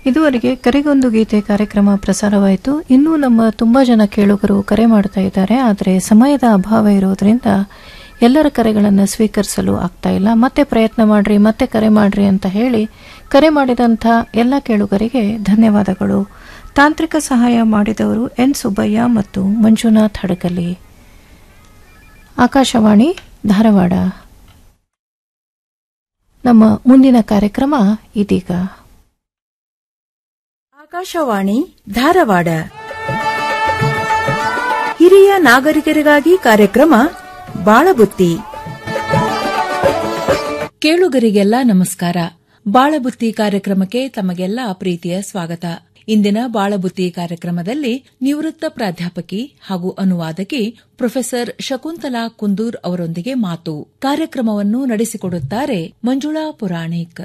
ಇದುವರೆಗೆ ಕರೆಗೊಂದು ಗೀತೆ ಕಾರ್ಯಕ್ರಮ ಪ್ರಸಾರವಾಯಿತು ಇನ್ನೂ ನಮ್ಮ ತುಂಬ ಜನ ಕೇಳುಗರು ಕರೆ ಮಾಡ್ತಾ ಇದ್ದಾರೆ ಆದರೆ ಸಮಯದ ಅಭಾವ ಇರೋದ್ರಿಂದ ಎಲ್ಲರ ಕರೆಗಳನ್ನು ಸ್ವೀಕರಿಸಲು ಆಗ್ತಾ ಇಲ್ಲ ಮತ್ತೆ ಪ್ರಯತ್ನ ಮಾಡ್ರಿ ಮತ್ತೆ ಕರೆ ಮಾಡ್ರಿ ಅಂತ ಹೇಳಿ ಕರೆ ಮಾಡಿದಂಥ ಎಲ್ಲ ಕೇಳುಗರಿಗೆ ಧನ್ಯವಾದಗಳು ತಾಂತ್ರಿಕ ಸಹಾಯ ಮಾಡಿದವರು ಎನ್ ಸುಬ್ಬಯ್ಯ ಮತ್ತು ಮಂಜುನಾಥ್ ಹಡಗಲಿ ಆಕಾಶವಾಣಿ ಧಾರವಾಡ ನಮ್ಮ ಮುಂದಿನ ಕಾರ್ಯಕ್ರಮ ಇದೀಗ ಆಕಾಶವಾಣಿ ಧಾರವಾಡ ಹಿರಿಯ ನಾಗರಿಕರಿಗಾಗಿ ಕಾರ್ಯಕ್ರಮ ಬಾಳಬುತ್ತಿ ಕೇಳುಗರಿಗೆಲ್ಲ ನಮಸ್ಕಾರ ಬಾಳಬುತ್ತಿ ಕಾರ್ಯಕ್ರಮಕ್ಕೆ ತಮಗೆಲ್ಲ ಪ್ರೀತಿಯ ಸ್ವಾಗತ ಇಂದಿನ ಬಾಳಬುತ್ತಿ ಕಾರ್ಯಕ್ರಮದಲ್ಲಿ ನಿವೃತ್ತ ಪ್ರಾಧ್ಯಾಪಕಿ ಹಾಗೂ ಅನುವಾದಕಿ ಪ್ರೊಫೆಸರ್ ಶಕುಂತಲಾ ಕುಂದೂರ್ ಅವರೊಂದಿಗೆ ಮಾತು ಕಾರ್ಯಕ್ರಮವನ್ನು ನಡೆಸಿಕೊಡುತ್ತಾರೆ ಮಂಜುಳಾ ಪುರಾಣಿಕ್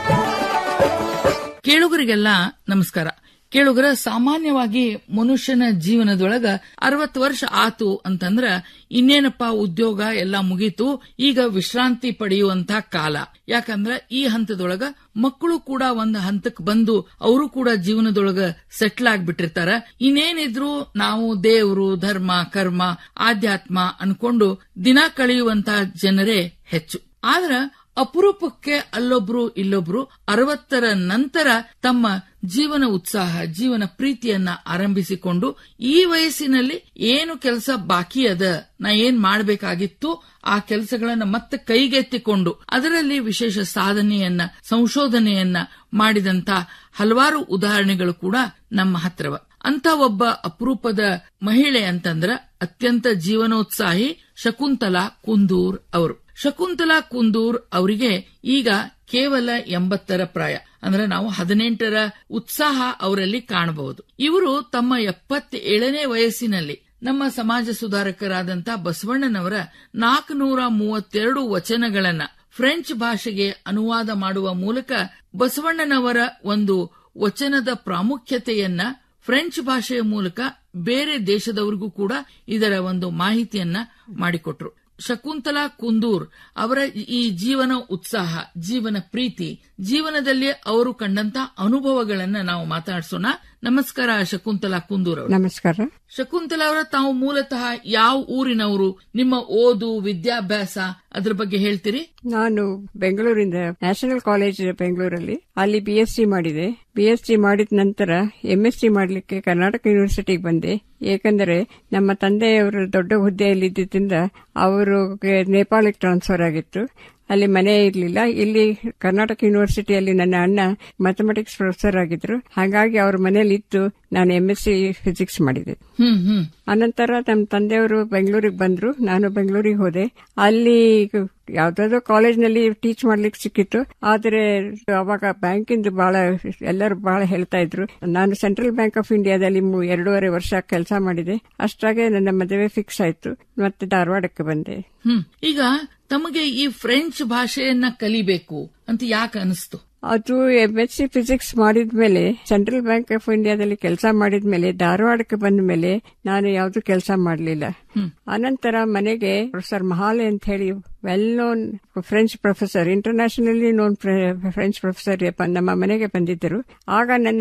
ಕೇಳುಗರಿಗೆಲ್ಲ ನಮಸ್ಕಾರ ಕೇಳುಗರ ಸಾಮಾನ್ಯವಾಗಿ ಮನುಷ್ಯನ ಜೀವನದೊಳಗ ಅರವತ್ತು ವರ್ಷ ಆತು ಅಂತಂದ್ರ ಇನ್ನೇನಪ್ಪ ಉದ್ಯೋಗ ಎಲ್ಲ ಮುಗೀತು ಈಗ ವಿಶ್ರಾಂತಿ ಪಡೆಯುವಂತ ಕಾಲ ಯಾಕಂದ್ರ ಈ ಹಂತದೊಳಗ ಮಕ್ಕಳು ಕೂಡ ಒಂದ್ ಹಂತಕ್ ಬಂದು ಅವರು ಕೂಡ ಜೀವನದೊಳಗ ಸೆಟ್ಲ್ ಆಗ್ಬಿಟ್ಟಿರ್ತಾರ ಇನ್ನೇನಿದ್ರು ನಾವು ದೇವರು ಧರ್ಮ ಕರ್ಮ ಆಧ್ಯಾತ್ಮ ಅನ್ಕೊಂಡು ದಿನ ಕಳೆಯುವಂತ ಜನರೇ ಹೆಚ್ಚು ಆದ್ರ ಅಪರೂಪಕ್ಕೆ ಅಲ್ಲೊಬ್ರು ಇಲ್ಲೊಬ್ರು ಅರವತ್ತರ ನಂತರ ತಮ್ಮ ಜೀವನ ಉತ್ಸಾಹ ಜೀವನ ಪ್ರೀತಿಯನ್ನ ಆರಂಭಿಸಿಕೊಂಡು ಈ ವಯಸ್ಸಿನಲ್ಲಿ ಏನು ಕೆಲಸ ಬಾಕಿ ಅದ ನಾ ಏನ್ ಮಾಡಬೇಕಾಗಿತ್ತು ಆ ಕೆಲಸಗಳನ್ನ ಮತ್ತೆ ಕೈಗೆತ್ತಿಕೊಂಡು ಅದರಲ್ಲಿ ವಿಶೇಷ ಸಾಧನೆಯನ್ನ ಸಂಶೋಧನೆಯನ್ನ ಮಾಡಿದಂತ ಹಲವಾರು ಉದಾಹರಣೆಗಳು ಕೂಡ ನಮ್ಮ ಹತ್ರವ ಅಂತ ಒಬ್ಬ ಅಪರೂಪದ ಮಹಿಳೆ ಅಂತಂದ್ರ ಅತ್ಯಂತ ಜೀವನೋತ್ಸಾಹಿ ಶಕುಂತಲಾ ಕುಂದೂರ್ ಅವರು ಶಕುಂತಲಾ ಕುಂದೂರ್ ಅವರಿಗೆ ಈಗ ಕೇವಲ ಎಂಬತ್ತರ ಪ್ರಾಯ ಅಂದ್ರೆ ನಾವು ಹದಿನೆಂಟರ ಉತ್ಸಾಹ ಅವರಲ್ಲಿ ಕಾಣಬಹುದು ಇವರು ತಮ್ಮ ಎಪ್ಪತ್ತೇಳನೇ ವಯಸ್ಸಿನಲ್ಲಿ ನಮ್ಮ ಸಮಾಜ ಸುಧಾರಕರಾದಂತ ಬಸವಣ್ಣನವರ ನಾಲ್ಕುನೂರ ಮೂವತ್ತೆರಡು ವಚನಗಳನ್ನ ಫ್ರೆಂಚ್ ಭಾಷೆಗೆ ಅನುವಾದ ಮಾಡುವ ಮೂಲಕ ಬಸವಣ್ಣನವರ ಒಂದು ವಚನದ ಪ್ರಾಮುಖ್ಯತೆಯನ್ನ ಫ್ರೆಂಚ್ ಭಾಷೆಯ ಮೂಲಕ ಬೇರೆ ದೇಶದವರಿಗೂ ಕೂಡ ಇದರ ಒಂದು ಮಾಹಿತಿಯನ್ನ ಮಾಡಿಕೊಟ್ರು ಶಕುಂತಲಾ ಕುಂದೂರ್ ಅವರ ಈ ಜೀವನ ಉತ್ಸಾಹ ಜೀವನ ಪ್ರೀತಿ ಜೀವನದಲ್ಲಿ ಅವರು ಕಂಡಂತ ಅನುಭವಗಳನ್ನ ನಾವು ಮಾತಾಡ್ಸೋಣ ನಮಸ್ಕಾರ ಶಕುಂತಲಾ ಕುಂದೂರ್ ಅವರು ನಮಸ್ಕಾರ ಶಕುಂತಲಾ ಅವರ ತಾವು ಮೂಲತಃ ಯಾವ ಊರಿನವರು ನಿಮ್ಮ ಓದು ವಿದ್ಯಾಭ್ಯಾಸ ಅದ್ರ ಬಗ್ಗೆ ಹೇಳ್ತೀರಿ ನಾನು ಬೆಂಗಳೂರಿಂದ ನ್ಯಾಷನಲ್ ಕಾಲೇಜ್ ಬೆಂಗಳೂರಲ್ಲಿ ಅಲ್ಲಿ ಬಿ ಎಸ್ ಸಿ ಮಾಡಿದೆ ಬಿ ಎಸ್ ಸಿ ಮಾಡಿದ ನಂತರ ಎಂ ಎಸ್ ಸಿ ಮಾಡಲಿಕ್ಕೆ ಕರ್ನಾಟಕ ಯೂನಿವರ್ಸಿಟಿಗೆ ಬಂದೆ ಏಕೆಂದರೆ ನಮ್ಮ ತಂದೆಯವರು ದೊಡ್ಡ ಹುದ್ದೆಯಲ್ಲಿದ್ದರಿಂದ ಅವರು ನೇಪಾಳಕ್ಕೆ ಟ್ರಾನ್ಸ್ಫರ್ ಆಗಿತ್ತು ಅಲ್ಲಿ ಮನೆ ಇರಲಿಲ್ಲ ಇಲ್ಲಿ ಕರ್ನಾಟಕ ಯೂನಿವರ್ಸಿಟಿಯಲ್ಲಿ ನನ್ನ ಅಣ್ಣ ಮ್ಯಾಥಮೆಟಿಕ್ಸ್ ಪ್ರೊಫೆಸರ್ ಆಗಿದ್ರು ಹಾಗಾಗಿ ಅವ್ರ ಮನೇಲಿ ಇದ್ದು ನಾನು ಎಂ ಎಸ್ ಸಿ ಫಿಸಿಕ್ಸ್ ಮಾಡಿದೆ ಹ್ಮ್ ಹ್ಮ್ ಅನಂತರ ನಮ್ಮ ತಂದೆಯವರು ಬೆಂಗಳೂರಿಗೆ ಬಂದ್ರು ನಾನು ಬೆಂಗಳೂರಿಗೆ ಹೋದೆ ಅಲ್ಲಿ ಯಾವ್ದಾದ್ರು ಕಾಲೇಜ್ನಲ್ಲಿ ಟೀಚ್ ಮಾಡ್ಲಿಕ್ಕೆ ಸಿಕ್ಕಿತ್ತು ಆದರೆ ಅವಾಗ ಬ್ಯಾಂಕಿಂದ ಬಹಳ ಎಲ್ಲರೂ ಬಹಳ ಹೇಳ್ತಾ ಇದ್ರು ನಾನು ಸೆಂಟ್ರಲ್ ಬ್ಯಾಂಕ್ ಆಫ್ ಇಂಡಿಯಾದಲ್ಲಿ ಮೂ- ಎರಡೂವರೆ ವರ್ಷ ಕೆಲಸ ಮಾಡಿದೆ ಅಷ್ಟಾಗೆ ನನ್ನ ಮದುವೆ ಫಿಕ್ಸ್ ಆಯ್ತು ಮತ್ತೆ ಧಾರವಾಡಕ್ಕೆ ಬಂದೆ ಹ್ಮ್ ಈಗ ತಮಗೆ ಈ ಫ್ರೆಂಚ್ ಭಾಷೆಯನ್ನ ಕಲಿಬೇಕು ಅಂತ ಯಾಕೆ ಅನಿಸ್ತು ಅದು ಎಂ ಎಸ್ ಸಿ ಫಿಸಿಕ್ಸ್ ಮಾಡಿದ್ಮೇಲೆ ಸೆಂಟ್ರಲ್ ಬ್ಯಾಂಕ್ ಆಫ್ ಇಂಡಿಯಾದಲ್ಲಿ ಕೆಲಸ ಮಾಡಿದ್ಮೇಲೆ ಧಾರವಾಡಕ್ಕೆ ಬಂದ ಮೇಲೆ ನಾನು ಯಾವ್ದು ಕೆಲಸ ಮಾಡಲಿಲ್ಲ ಅನಂತರ ಮನೆಗೆ ಪ್ರೊಫೆಸರ್ ಮಹಾಲೆ ಅಂತ ಹೇಳಿ well known French professor internationally known French professor ನಮ್ಮ ಮನೆಗೆ ಬಂದಿದ್ದರು ಆಗ ನನ್ನ